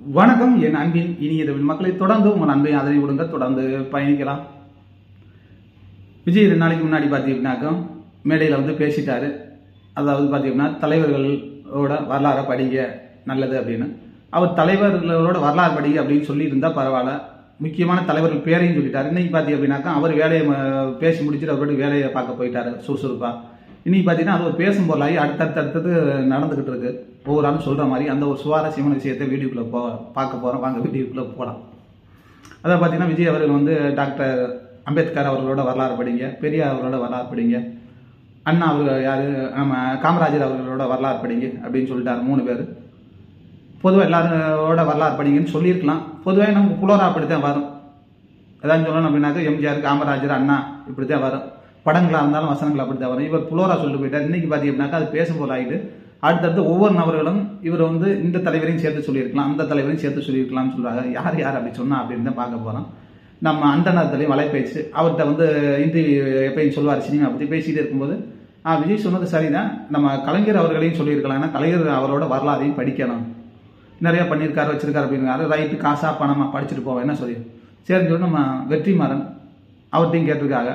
வணக்கம் என் அன்பின் இனிய தமிழ் மக்களை தொடர்ந்து உங்கள் அன்பை ஆதரவு கொடுங்க தொடர்ந்து பயணிக்கலாம் விஜய் ரெண்டு நாளைக்கு முன்னாடி பார்த்தீங்கன்னாக்கா மேடையில் வந்து பேசிட்டாரு அதாவது பார்த்தீங்கன்னா தலைவர்களோட வரலாறை படிங்க நல்லது அப்படின்னு அவர் தலைவர்களோட வரலாறு படிங்க அப்படின்னு சொல்லியிருந்தா பரவாயில்ல முக்கியமான தலைவர்கள் பேரையும் சொல்லிட்டாரு இன்னைக்கு பார்த்தீங்க அப்படின்னாக்கா அவர் வேலையை ம- பேசி முடிச்சுட்டு அவரோட வேலையை பார்க்க போயிட்டாரு சுறுசுறுப்பா இன்னைக்கு பார்த்தீங்கன்னா அது ஒரு பேசும் பொருளாகி அடுத்தடுத்து அடுத்தது நடந்துகிட்டு இருக்கு ஒவ்வொரு ஆளும் சொல்ற மாதிரி அந்த ஒரு சுவாரஸ்யமான விஷயத்தை வீடியோக்குள்ள போ பார்க்க போறோம் வாங்க வீடியோக்குள்ள போகலாம் அதாவது பார்த்தீங்கன்னா விஜய் அவர்கள் வந்து டாக்டர் அம்பேத்கர் அவர்களோட வரலாறு படிங்க பெரியார் அவர்களோட வரலாறு படிங்க அண்ணா அவர் யாரு நம்ம காமராஜர் அவர்களோட வரலாறு படிங்க அப்படின்னு சொல்லிட்டாரு மூணு பேர் பொதுவாக எல்லாரோட வரலாறு படிங்கன்னு சொல்லியிருக்கலாம் பொதுவாக நமக்கு புலரா அப்படித்தான் வரும் ஏதாவது சொல்லணும் அப்படின்னாக்க எம்ஜிஆர் காமராஜர் அண்ணா இப்படி தான் வரும் படங்களா இருந்தாலும் வசனங்கள் அப்படி தான் வரும் இவர் புலோரா சொல்லிட்டு போயிட்டார் இன்னைக்கு பார்த்தீங்கன்னாக்கா அது பேசும் போல ஆகிட்டு அடுத்தடுத்து ஒவ்வொரு நபர்களும் இவர் வந்து இந்த தலைவரையும் சேர்த்து சொல்லியிருக்கலாம் அந்த தலைவரையும் சேர்த்து சொல்லியிருக்கலாம்னு சொல்றாங்க யார் யார் அப்படி சொன்னா அப்படின்னு தான் பார்க்க போறோம் நம்ம அந்தனத்திலையும் வலைப்பேச்சு அவர்கிட்ட வந்து இன்டர்வியூ எப்பயும் சொல்லுவார் சினிமா பற்றி பேசிட்டு இருக்கும்போது ஆ விஜய் சொன்னது சரிதான் நம்ம கலைஞர் அவர்களையும் சொல்லியிருக்கலாம் ஏன்னா கலைஞர் அவரோட வரலாறையும் படிக்கணும் நிறைய பண்ணியிருக்காரு வச்சிருக்காரு அப்படிங்கிறாரு ரைட்டு காசா பணமா படிச்சுட்டு போவேன் என்ன சொல்லி சரின்னு சொல்லி நம்ம வெற்றிமாறன் அவர்கிட்டையும் கேட்டிருக்காங்க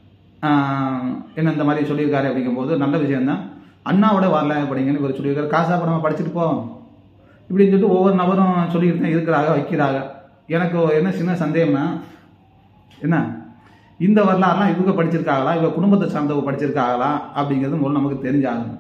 ஆஹ் என்ன இந்த மாதிரி சொல்லியிருக்காரு அப்படிங்கும்போது நல்ல விஷயம்தான் அண்ணாவோட வரல படிங்கன்னு இவர் சொல்லியிருக்காரு காசா பணமா படிச்சுட்டு போவோம் இப்படின்னு சொல்லிட்டு ஒவ்வொரு நபரும் சொல்லிட்டு தான் இருக்கிறாங்க வைக்கிறாங்க எனக்கு என்ன சின்ன சந்தேகம்னா என்ன இந்த வரலாறுலாம் இவங்க படிச்சிருக்காங்களா இவங்க குடும்பத்தை சார்ந்தவங்க படிச்சிருக்காங்களா அப்படிங்கிறது முதல்ல நமக்கு தெரிஞ்சாகணும்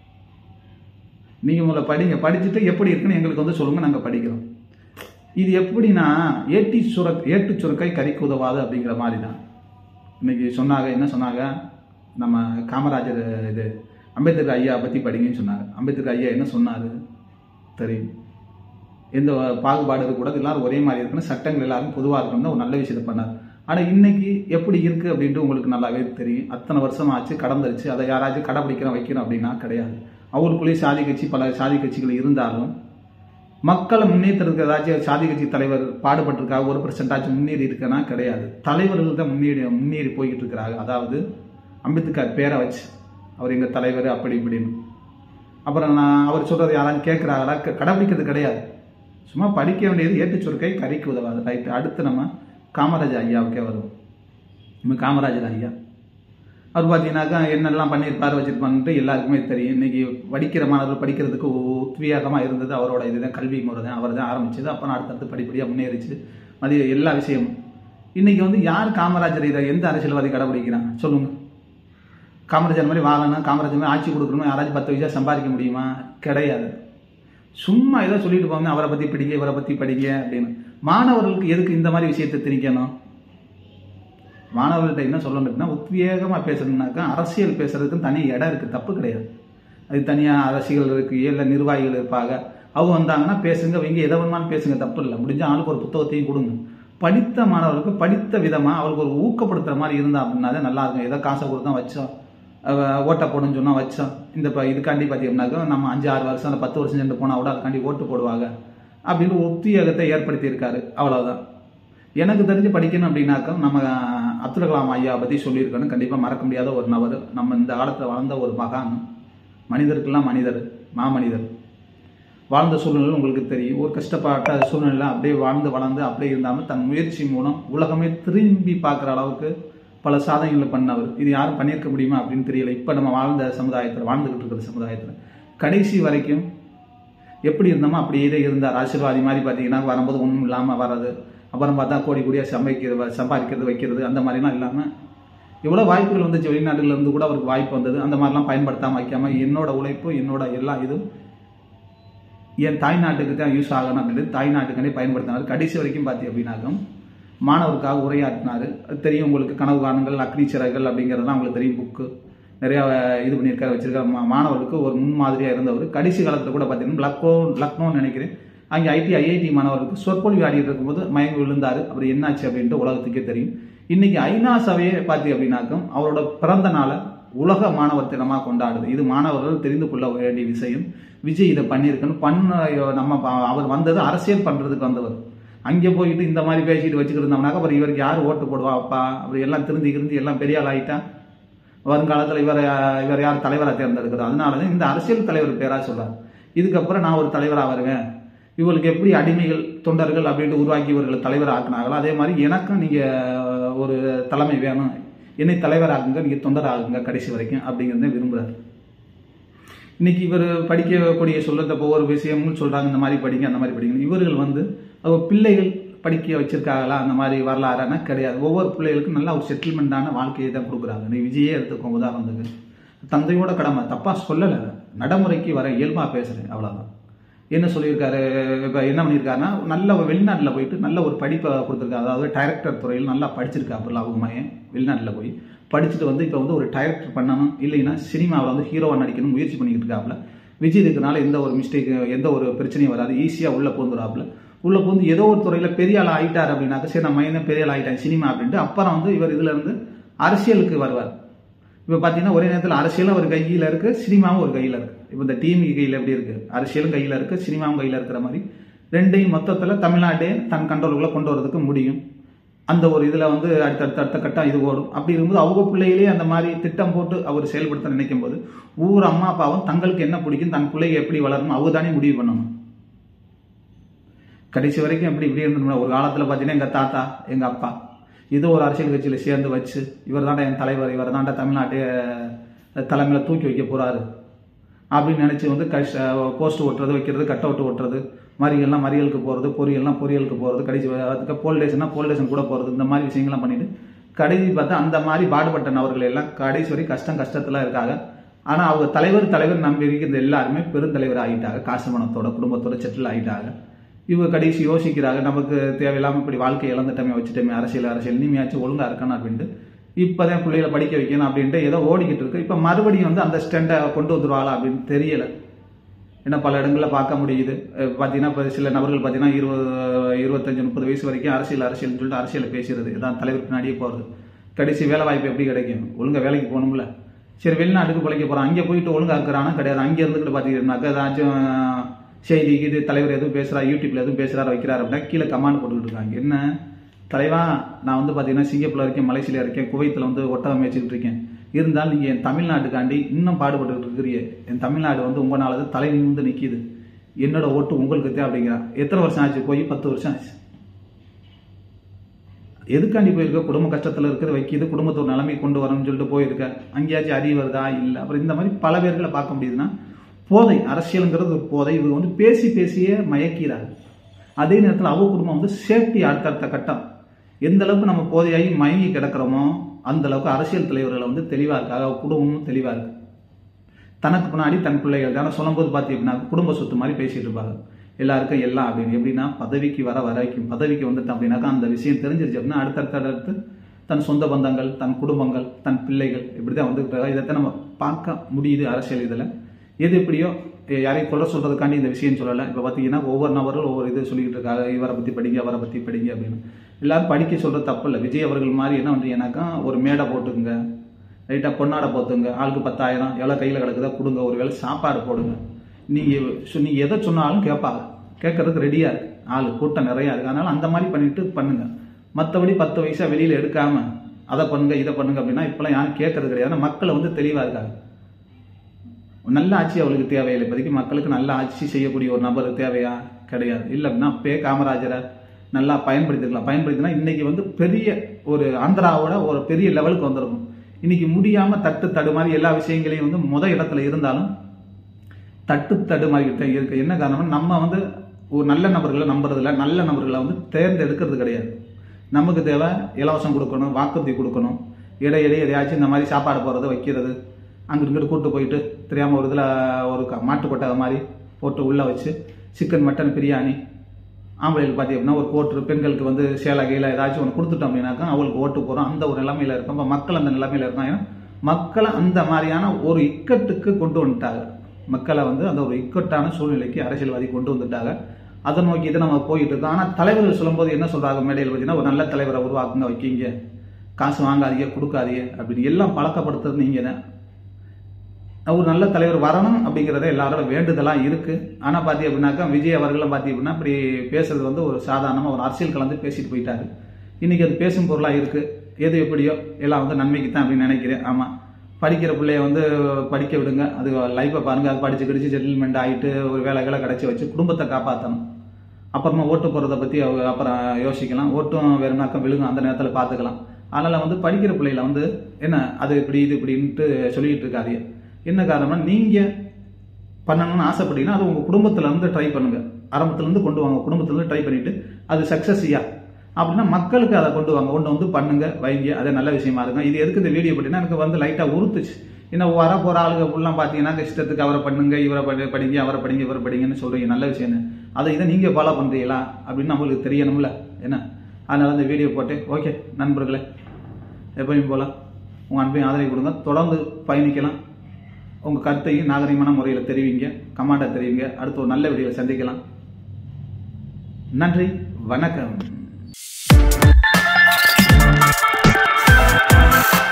நீங்க முதல்ல படிங்க படிச்சுட்டு எப்படி இருக்குன்னு எங்களுக்கு வந்து சொல்லுங்க நாங்க படிக்கிறோம் இது எப்படின்னா ஏட்டி சுர ஏட்டு சுரக்கை கறிக்கு உதவாது அப்படிங்கிற மாதிரி தான் இன்னைக்கு சொன்னாங்க என்ன சொன்னாங்க நம்ம காமராஜர் இது அம்பேத்கர் ஐயா பத்தி படிங்கன்னு சொன்னாங்க அம்பேத்கர் ஐயா என்ன சொன்னாரு தெரியும் எந்த பாகுபாடு இருக்கக்கூடாது எல்லாரும் ஒரே மாதிரி இருக்கணும் சட்டங்கள் எல்லாரும் பொதுவாக இருக்கணும்னு ஒரு நல்ல விஷயத்தை பண்ணார் ஆனால் இன்னைக்கு எப்படி இருக்கு அப்படின்ட்டு உங்களுக்கு நல்லாவே தெரியும் அத்தனை வருஷம் ஆச்சு கடந்துருச்சு அதை யாராச்சும் கடைப்பிடிக்கிறோம் வைக்கிறோம் அப்படின்னா கிடையாது அவங்களுக்குள்ளேயே சாதி கட்சி பல சாதி கட்சிகள் இருந்தாலும் மக்களை முன்னேற்றத்துக்கு ஏதாச்சும் சாதி கட்சி தலைவர் பாடுபட்டிருக்கா ஒரு பர்சன்டாச்சும் முன்னேறி இருக்கனா கிடையாது தலைவர்கள் தான் முன்னேறி முன்னேறி போய்கிட்டு இருக்கிறாங்க அதாவது அம்பேத்கர் பேரை வச்சு அவர் எங்க தலைவர் அப்படி இப்படின்னு அப்புறம் நான் அவர் சொல்றது யாராச்சும் கேட்குறாங்களா கடைபிடிக்கிறது கிடையாது சும்மா படிக்க வேண்டியது ஏட்டு சுருக்கை கறிக்கு உதவாது ரைட் அடுத்து நம்ம காமராஜர் ஐயாவுக்கே வருவோம் நம்ம காமராஜர் ஐயா அவர் பார்த்தீங்கன்னாக்கா என்னெல்லாம் பண்ணியிருப்பார் வச்சிருப்பான்ட்டு எல்லாருக்குமே தெரியும் இன்னைக்கு படிக்கிற மாணவர்கள் படிக்கிறதுக்கு உத்வேகமாக இருந்தது அவரோட இதுதான் கல்வி முறை தான் அவர் தான் ஆரம்பிச்சது அப்புறம் அடுத்தடுத்து படிப்படியாக முன்னேறிச்சு மதிய எல்லா விஷயமும் இன்னைக்கு வந்து யார் காமராஜர் இதை எந்த அரசியல்வாதி கடைபிடிக்கிறான் சொல்லுங்க காமராஜர் மாதிரி வாழணும் காமராஜர் மாதிரி ஆட்சி கொடுக்கணும் யாராச்சும் பத்து வயசா சம்பாதிக்க முடியுமா கிடையாது சும்மா ஏதோ சொல்லிட்டு போங்க அவரை பத்தி படிங்க இவரை பத்தி படிங்க அப்படின்னு மாணவர்களுக்கு எதுக்கு இந்த மாதிரி விஷயத்தை திணிக்கணும் மாணவர்கள்ட்ட என்ன சொல்லணும்னா உத்வேகமா பேசணும்னாக்கா அரசியல் பேசுறதுக்கு தனி இடம் இருக்கு தப்பு கிடையாது அது தனியா அரசியல் இருக்கு இல்ல நிர்வாகிகள் இருப்பாங்க அவங்க வந்தாங்கன்னா பேசுங்க வைங்க எதை வேணாலும் பேசுங்க தப்பு இல்லை முடிஞ்ச ஆளுக்கு ஒரு புத்தகத்தையும் கொடுங்க படித்த மாணவர்களுக்கு படித்த விதமா அவருக்கு ஒரு ஊக்கப்படுத்துற மாதிரி இருந்தா அப்படின்னா தான் நல்லா இருக்கும் ஏதோ காசை கொடுத்தா வச்சோம் அஹ் ஓட்டை போடுன்னு சொன்னா வச்சோம் இந்த ப- இதுக்காண்டி பார்த்தீங்கன்னாக்கா நம்ம அஞ்சு ஆறு வருஷம் அந்த பத்து வருஷம் சென்று போனா கூட அதுக்காண்டி ஓட்டு போடுவாங்க அப்படின்னு உத்வேகத்தை ஏற்படுத்தி இருக்காரு அவ்வளவுதான் எனக்கு தெரிஞ்சு படிக்கணும் அப்படின்னாக்கா நம்ம அப்துல் கலாம் ஐயா பத்தி சொல்லியிருக்கணும் கண்டிப்பா மறக்க முடியாத ஒரு நபர் நம்ம இந்த காலத்துல வாழ்ந்த ஒரு மகான் மனிதருக்கெல்லாம் மனிதர் மாமனிதர் வாழ்ந்த சூழ்நிலை உங்களுக்கு தெரியும் ஒரு கஷ்டப்பட்ட சூழ்நிலை அப்படியே வாழ்ந்து வளர்ந்து அப்படியே இருந்தாமல் தன் முயற்சி மூலம் உலகமே திரும்பி பார்க்குற அளவுக்கு பல சாதனைகளை பண்ணவர் இது யாரும் பண்ணியிருக்க முடியுமா அப்படின்னு தெரியல இப்போ நம்ம வாழ்ந்த சமுதாயத்தில் வாழ்ந்துகிட்டு இருக்கிற சமுதாயத்தில் கடைசி வரைக்கும் எப்படி இருந்தோமோ அப்படியே தான் இருந்தார் ஆசீர்வாதி மாதிரி பார்த்தீங்கன்னா வரும்போது ஒன்றும் இல்லாமல் வர்றது அப்புறம் பார்த்தா கோடி கோடியாக சம்பாதிக்கிறது சம்பாதிக்கிறது வைக்கிறது அந்த மாதிரிலாம் இல்லாமல் எவ்வளோ வாய்ப்புகள் வந்துச்சு வெளிநாடுகள்ல இருந்து கூட அவருக்கு வாய்ப்பு வந்தது அந்த மாதிரிலாம் பயன்படுத்தாமல் வைக்காம என்னோட உழைப்பு என்னோட எல்லா இதுவும் என் தாய்நாட்டுக்கு தான் யூஸ் ஆகணும் அப்படின்ட்டு தாய்நாட்டுக்காண்டி பயன்படுத்தினார் கடைசி வரைக்கும் பார்த்தி அப்படின்னாக்கும் மாணவருக்காக உரையாற்றினார் அது தெரியும் உங்களுக்கு கனவு காணுங்கள் அக்னி சிறகுகள் அப்படிங்கிறதுலாம் உங்களுக்கு தெரியும் புக்கு நிறையா இது பண்ணியிருக்காரு வச்சிருக்காரு மா- மாணவருக்கு ஒரு முன்மாதிரியாக இருந்தவர் கடைசி காலத்தில் கூட பார்த்தீங்கன்னா லக்னோ லக்னோன்னு நினைக்கிறேன் அங்கே ஐடி ஐஐடி மாணவருக்கு சொற்பொழிவு ஆடிட்டு இருக்கும்போது மயங்கி விழுந்தாரு அப்படி என்னாச்சு அப்படின்ட்டு உலகத்துக்கே தெரியும் இன்னைக்கு ஐநா சபையே பார்த்தி அப்படின்னாக்கும் அவரோட பிறந்த நாளை உலக மாணவர் தினமாக கொண்டாடுது இது மாணவர்கள் தெரிந்து கொள்ள வேண்டிய விஷயம் விஜய் இதை பண்ணியிருக்கணும் பண்ண நம்ம ப- அவர் வந்தது அரசியல் பண்றதுக்கு வந்தவர் அங்கே போயிட்டு இந்த மாதிரி பேசிட்டு வச்சுக்கிட்டு இருந்தோம்னாக்க அப்புறம் இவருக்கு யார் ஓட்டு போடுவா அப்பா அப்படி எல்லாம் திருந்தி கிருந்தி எல்லாம் பெரிய ஆள் ஆயிட்டா வருங்காலத்தில் இவர் இவர் யார் தலைவராக தேர்ந்தெடுக்கிறது அதனால தான் இந்த அரசியல் தலைவர் பேரா சொல்றார் இதுக்கப்புறம் நான் ஒரு தலைவராக வருவேன் இவர்களுக்கு எப்படி அடிமைகள் தொண்டர்கள் அப்படின்ட்டு உருவாக்கி இவர்களை தலைவர் ஆக்குனாங்களோ அதே மாதிரி எனக்கும் நீங்கள் ஒரு தலைமை வேணும் என்னை தலைவர் ஆகுங்க நீங்கள் தொண்டர் ஆகுங்க கடைசி வரைக்கும் அப்படிங்கிறத விரும்புகிறார் இன்னைக்கு இவர் படிக்கக்கூடிய சொல்லுற ஒவ்வொரு விஷயமும் சொல்கிறாங்க இந்த மாதிரி படிங்க அந்த மாதிரி படிங்க இவர்கள் வந்து அவங்க பிள்ளைகள் படிக்க வச்சிருக்காங்களா அந்த மாதிரி வரலாறுனா கிடையாது ஒவ்வொரு பிள்ளைகளுக்கும் நல்ல ஒரு செட்டில்மெண்ட்டான வாழ்க்கையை தான் கொடுக்குறாங்க நீ விஜயே எடுத்துக்கோங்க உதாரணத்துக்கு தந்தையோட கடமை தப்பாக சொல்லலை நடைமுறைக்கு வர இயல்பாக பேசுகிறேன் அவ்வளோதான் என்ன சொல்லியிருக்காரு இப்போ என்ன பண்ணியிருக்காருன்னா நல்ல ஒரு வெளிநாட்டில் போயிட்டு நல்ல ஒரு படிப்பை கொடுத்துருக்காரு அதாவது டைரக்டர் துறையில் நல்லா படிச்சிருக்காப்புல அவங்க மையன் வெளிநாட்டில் போய் படிச்சுட்டு வந்து இப்போ வந்து ஒரு டைரக்டர் பண்ணணும் இல்லைன்னா சினிமாவில் வந்து ஹீரோவாக நடிக்கணும் முயற்சி பண்ணிக்கிட்டு இருக்காப்புல விஜய் இருக்கனால எந்த ஒரு மிஸ்டேக் எந்த ஒரு பிரச்சனையும் வராது ஈஸியாக உள்ளே பூந்துறாப்புல உள்ளே பூந்து ஏதோ ஒரு துறையில் பெரிய ஆள் ஆகிட்டார் அப்படின்னாக்க சரி நான் மையனே பெரிய ஆள் ஆகிட்டேன் சினிமா அப்படின்ட்டு அப்புறம் வந்து இவர் இதுல இருந்து அரசியலுக்கு வருவார் இப்போ பார்த்தீங்கன்னா ஒரே நேரத்தில் அரசியலும் ஒரு கையில் இருக்கு சினிமாவும் ஒரு கையில் இருக்கு இப்போ இந்த டீம் கையில் எப்படி இருக்கு அரசியலும் கையில் இருக்கு சினிமாவும் கையில் இருக்கிற மாதிரி ரெண்டையும் மொத்தத்தில் தமிழ்நாட்டே தன் கண்ட்ரோலுக்குள்ள கொண்டு வரதுக்கு முடியும் அந்த ஒரு இதில் வந்து அடுத்தடுத்த அடுத்த கட்டம் இது ஓடும் அப்படி இருக்கும்போது அவங்க பிள்ளைகளே அந்த மாதிரி திட்டம் போட்டு அவர் செயல்படுத்த நினைக்கும் போது ஒவ்வொரு அம்மா அப்பாவும் தங்களுக்கு என்ன பிடிக்கும் தன் பிள்ளைங்க எப்படி வளரணும் அவங்க தானே முடிவு பண்ணணும் கடைசி வரைக்கும் எப்படி இப்படி இருந்தோம்னா ஒரு காலத்தில் பார்த்தீங்கன்னா எங்கள் தாத்தா எங்கள் அப்பா ஏதோ ஒரு அரசியல் கட்சியில் சேர்ந்து வச்சு இவர் தாண்டா என் தலைவர் இவர் தாண்டா தமிழ்நாட்டை தலைமையில் தூக்கி வைக்க போகிறாரு அப்படின்னு நினச்சி வந்து கஷ்ட போஸ்ட் ஓட்டுறது வைக்கிறது கட் அவுட் ஓட்டுறது மறியல்லாம் மறியலுக்கு போகிறது பொரியல்லாம் பொரியலுக்கு போகிறது கடைசி அதுக்கு போல் ஸ்டேஷன்னா போல் ஸ்டேஷன் கூட போகிறது இந்த மாதிரி விஷயங்கள்லாம் பண்ணிட்டு கடைசி பார்த்தா அந்த மாதிரி பாடுபட்ட நபர்கள் எல்லாம் கடைசி வரை கஷ்டம் கஷ்டத்தில் இருக்காங்க ஆனால் அவங்க தலைவர் தலைவர் நம்பி இருக்கிற எல்லாருமே பெருந்தலைவர் ஆகிட்டாங்க காசு பணத்தோட குடும்பத்தோட செட்டில் ஆகிட்டாங்க இவங்க கடைசி யோசிக்கிறாங்க நமக்கு தேவையில்லாமல் இப்படி வாழ்க்கை இழந்துட்டமே வச்சுட்டோமே அரசியல் அரசியல் இனிமையாச்சும் ஒழுங்காக இருக்கணும் அப்படின்ட்டு இப்போதான் பிள்ளைகளை படிக்க வைக்கணும் அப்படின்ட்டு ஏதோ ஓடிக்கிட்டு இருக்கு இப்போ மறுபடியும் வந்து அந்த ஸ்டெண்டை கொண்டு வந்துருவாளா அப்படின்னு தெரியல ஏன்னா பல இடங்களில் பார்க்க முடியுது அஹ் பார்த்தீங்கன்னா இப்போ சில நபர்கள் பார்த்தீங்கன்னா இருபது இருபத்தஞ்சு முப்பது வயசு வரைக்கும் அரசியல் அரசியல்னு சொல்லிட்டு அரசியலை பேசுறது இதான் தலைவர் பின்னாடியே போகிறது கடைசி வேலை வாய்ப்பு எப்படி கிடைக்கும் ஒழுங்கா வேலைக்கு போகணும்ல சரி வெளிநாட்டுக்கு பிழைக்க போகிறான் அங்கே போயிட்டு ஒழுங்கா இருக்கிறானா கிடையாது அங்கே இருந்துக்கிட்டு பார்த்தீங்கன்னாக்கா ஏதாச்சும் செய்தி இது தலைவர் எதுவும் பேசுறா யூடியூப்ல எதுவும் பேசுறாரு வைக்கிறாரு அப்படின்னா கீழே கமாண்ட் போட்டுக்கிட்டு இருக்காங்க என்ன தலைவா நான் வந்து பார்த்தீங்கன்னா சிங்கப்பூர்ல இருக்கேன் மலேசியா இருக்கேன் குவைத்தில் வந்து ஒட்டகம் மேய்ச்சிக்கிட்டு இருக்கேன் இருந்தாலும் நீங்கள் என் தமிழ்நாட்டுக்காண்டி இன்னும் பாடுபட்டுக்கிட்டு இருக்கிறீங்க என் தமிழ்நாடு வந்து உங்களால தலை நிமிந்து நிற்கிது என்னோட ஓட்டு உங்களுக்கு தான் அப்படிங்கிறான் எத்தனை வருஷம் ஆச்சு போய் பத்து வருஷம் ஆச்சு எதுக்காண்டி போயிருக்க குடும்ப கஷ்டத்தில் இருக்கிற வைக்கிது குடும்பத்தோட நிலைமை கொண்டு வரணும்னு சொல்லிட்டு போயிருக்க அங்கேயாச்சும் அறிவு வருதா இல்லை அப்புறம் இந்த மாதிரி பல பேர்களை பார்க்க முடியுதுன்னா போதை அரசியலுங்கிறது ஒரு போதை இவங்க வந்து பேசி பேசியே மயக்கிறாங்க அதே நேரத்தில் அவங்க குடும்பம் வந்து சேஃப்டி அடுத்தடுத்த கட்டம் எந்த அளவுக்கு நம்ம போதையாகி மயங்கி கிடக்கிறோமோ அந்த அளவுக்கு அரசியல் தலைவர்களை வந்து தெளிவாக இருக்கு அவங்க குடும்பமும் தெளிவாக இருக்கு தனக்கு முன்னாடி தன் பிள்ளைகள் தானே சொல்லும்போது பார்த்தீங்கன்னா குடும்ப சொத்து மாதிரி பேசிட்டு இருப்பாங்க எல்லாருக்கும் எல்லாம் அப்படின்னு எப்படின்னா பதவிக்கு வர வரைக்கும் பதவிக்கு வந்துட்டோம் அப்படின்னாக்கா அந்த விஷயம் தெரிஞ்சிருச்சு அப்படின்னா அடுத்தடுத்த அடுத்து தன் சொந்த பந்தங்கள் தன் குடும்பங்கள் தன் பிள்ளைகள் இப்படி தான் வந்துக்கிட்டு இதைத்தான் நம்ம பார்க்க முடியுது அரசியல் இதில் எது எப்படியோ எ- யாரையும் கொலை சொல்றதுக்காண்டி இந்த விஷயம் சொல்லலை இப்போ பார்த்தீங்கன்னா ஒவ்வொரு நபரும் ஒவ்வொரு இது சொல்லிக்கிட்டு இருக்காங்க இவரை பற்றி படிங்க அவரை பற்றி படிங்க அப்படின்னு எல்லாரும் படிக்க சொல்றது தப்பு இல்லை விஜய் அவர்கள் மாதிரி என்ன பண்ணுறீங்கன்னாக்கா ஒரு மேடை போட்டுக்குங்க ரைட்டாக பொன்னாடை போத்துங்க ஆளுக்கு பத்தாயிரம் எவ்வளோ கையில் கிடக்குதோ கொடுங்க ஒரு வேளை சாப்பாடு போடுங்க நீங்கள் நீங்கள் எதை சொன்னாலும் கேட்பாங்க கேட்கறதுக்கு ரெடியாக இருக்கு ஆள் கூட்டம் நிறையா இருக்கு அதனால அந்த மாதிரி பண்ணிட்டு பண்ணுங்க மற்றபடி பத்து வயசா வெளியில் எடுக்காம அதை பண்ணுங்க இதை பண்ணுங்க அப்படின்னா இப்பெல்லாம் யாரும் கேட்கறது கிடையாது ஆனா மக்களை வந்து தெளிவாக இருக்காங்க நல்ல ஆட்சி அவளுக்கு தேவையில்லை இப்போதைக்கு மக்களுக்கு நல்ல ஆட்சி செய்யக்கூடிய ஒரு நபர் தேவையா கிடையாது இல்லை அப்படின்னா பே காமராஜரை நல்லா பயன்படுத்திக்கலாம் பயன்படுத்தினா இன்னைக்கு வந்து பெரிய ஒரு ஆந்திராவோட ஒரு பெரிய லெவலுக்கு வந்திருக்கும் இன்னைக்கு முடியாம தட்டு தடுமாறி எல்லா விஷயங்களையும் வந்து முத இடத்துல இருந்தாலும் தட்டு தடுமாறிக்கிட்டு தான் இருக்கு என்ன காரணம்னா நம்ம வந்து ஒரு நல்ல நபர்களை நம்புறதில்ல நல்ல நபர்களை வந்து தேர்ந்தெடுக்கிறது கிடையாது நமக்கு தேவை இலவசம் கொடுக்கணும் வாக்குறுதி கொடுக்கணும் இடையிடையே எதையாச்சும் இந்த மாதிரி சாப்பாடு போடுறது வைக்கிறது அங்கிட்டு இங்கிட்டு கூட்டு போயிட்டு தெரியாமல் ஒரு இதில் ஒரு க- மாட்டு கொட்டை மாதிரி போட்டு உள்ளே வச்சு சிக்கன் மட்டன் பிரியாணி ஆம்பளைகளுக்கு பார்த்தி அப்படின்னா ஒரு கோட்டு பெண்களுக்கு வந்து சேலை கீழே ஏதாச்சும் ஒன்று கொடுத்துட்டோம் அப்படின்னாக்கா அவங்களுக்கு ஓட்டு போகிறோம் அந்த ஒரு நிலைமையில இருக்கும் அப்போ மக்கள் அந்த நிலைமையில இருக்காங்க ஏன்னா மக்களை அந்த மாதிரியான ஒரு இக்கட்டுக்கு கொண்டு வந்துட்டாங்க மக்களை வந்து அந்த ஒரு இக்கட்டான சூழ்நிலைக்கு அரசியல்வாதி கொண்டு வந்துட்டாங்க அதை நோக்கி தான் நம்ம போயிட்டு இருக்கோம் ஆனால் தலைவர்கள் சொல்லும்போது என்ன சொல்றாங்க மேடையில் பார்த்தீங்கன்னா ஒரு நல்ல தலைவரை உருவாக்குங்க வைக்கிங்க காசு வாங்காதீங்க கொடுக்காதீங்க அப்படின்னு எல்லாம் பழக்கப்படுத்துறது நீங்க தான் ஒரு நல்ல தலைவர் வரணும் அப்படிங்கிறத எல்லாரோட வேண்டுதலா இருக்கு ஆனா பாத்தி அப்படின்னாக்கா விஜய் அவர்களும் பாத்தி அப்படின்னா இப்படி பேசுறது வந்து ஒரு சாதாரணமா ஒரு அரசியல் கலந்து பேசிட்டு போயிட்டாரு இன்னைக்கு அது பேசும் பொருளா இருக்கு எது எப்படியோ எல்லாம் வந்து நன்மைக்கு தான் அப்படின்னு நினைக்கிறேன் ஆமா படிக்கிற பிள்ளைய வந்து படிக்க விடுங்க அது லைஃப்பை பாருங்க அது படிச்சு கிடிச்சு செட்டில்மெண்ட் ஆயிட்டு ஒரு வேலை வேலை கிடைச்சி வச்சு குடும்பத்தை காப்பாற்றணும் அப்புறமா ஓட்டு போகிறத பற்றி அப்புறம் யோசிக்கலாம் ஓட்டும் வேறுனாக்கம் விழுகும் அந்த நேரத்தில் பார்த்துக்கலாம் அதனால் வந்து படிக்கிற பிள்ளைகளை வந்து என்ன அது இப்படி இது இப்படின்ட்டு சொல்லிட்டு இருக்காதீங்க என்ன காரணம்னா நீங்கள் பண்ணணும்னு ஆசைப்பட்டீங்கன்னா அது உங்கள் குடும்பத்தில் இருந்து ட்ரை பண்ணுங்க ஆரம்பத்துலேருந்து கொண்டு வாங்க குடும்பத்துலேருந்து ட்ரை பண்ணிட்டு அது சக்ஸஸ்யா அப்படின்னா மக்களுக்கு அதை கொண்டு வாங்க கொண்டு வந்து பண்ணுங்க வைங்க அது நல்ல விஷயமா இருக்கும் இது எதுக்கு இந்த வீடியோ போட்டீங்கன்னா எனக்கு வந்து லைட்டாக உறுத்துச்சு இன்னும் வர போகிற ஆளுங்க ஃபுல்லாக பார்த்தீங்கன்னா இஷ்டத்துக்கு அவரை பண்ணுங்க இவரை படி படிங்க அவரை படிங்க இவரை படிங்கன்னு சொல்றீங்க நல்ல விஷயம்னு அதை இதை நீங்கள் ஃபாலோ பண்ணுறீங்களா அப்படின்னு நம்மளுக்கு தெரியணும்ல என்ன அதனால இந்த வீடியோ போட்டு ஓகே நண்பர்களே எப்பயும் போல உங்கள் அன்பையும் ஆதரவு கொடுங்க தொடர்ந்து பயணிக்கலாம் உங்கள் கருத்தையும் நாகரிகமான முறையில் தெரிவிங்க கமாண்டை தெரிவிங்க அடுத்து ஒரு நல்ல வீடியோவில் சந்திக்கலாம் நன்றி வணக்கம்